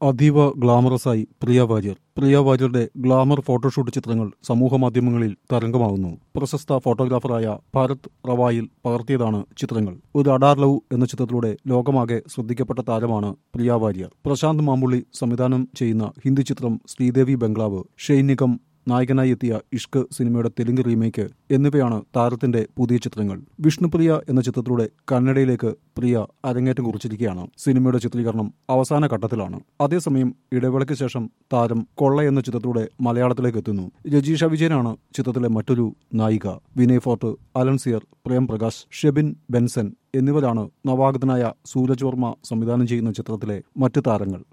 അതീവ ഗ്ലാമറസായി പ്രിയ വാര്യർ പ്രിയ വാര്യരുടെ glamour photoshoot ചിത്രങ്ങൾ സമൂഹമാധ്യമങ്ങളിൽ തരംഗമാകുന്നു പ്രശസ്ത ഫോട്ടോഗ്രാഫറായ ഭാരത് റവായിൽ പകർത്തിയതാണ് ചിത്രങ്ങൾ ഒരു അഡാർ ലവ് എന്ന ചിത്രത്തിലൂടെ ലോകമാകെ ശ്രദ്ധിക്കപ്പെട്ട താരമാണ് പ്രിയ വാര്യർ പ്രശാന്ത് മാമ്പുള്ളി സംവിധാനം ചെയ്യുന്ന ഹിന്ദി ചിത്രം ശ്രീദേവി ബംഗ്ലാവ് ഷെയ്നികം നായകനായി എത്തിയ ഇഷ്ക് സിനിമയുടെ തെലുങ്ക് റീമേക്ക് എന്നിവയാണ് താരത്തിന്റെ പുതിയ ചിത്രങ്ങൾ വിഷ്ണുപ്രിയ എന്ന ചിത്രത്തിലൂടെ കന്നഡയിലേക്ക് പ്രിയ അരങ്ങേറ്റം കുറിച്ചിരിക്കുകയാണ് സിനിമയുടെ ചിത്രീകരണം അവസാന ഘട്ടത്തിലാണ് അതേസമയം ഇടവേളയ്ക്ക് ശേഷം താരം കൊള്ള എന്ന ചിത്രത്തിലൂടെ മലയാളത്തിലേക്ക് എത്തുന്നു രജീഷ വിജയനാണ് ചിത്രത്തിലെ മറ്റൊരു നായിക വിനയ് ഫോർട്ട് അലൻസിയർ പ്രേം പ്രകാശ് ഷെബിൻ ബെൻസൻ എന്നിവരാണ് നവാഗതനായ സൂരജ് വർമ്മ സംവിധാനം ചെയ്യുന്ന ചിത്രത്തിലെ മറ്റ് താരങ്ങൾ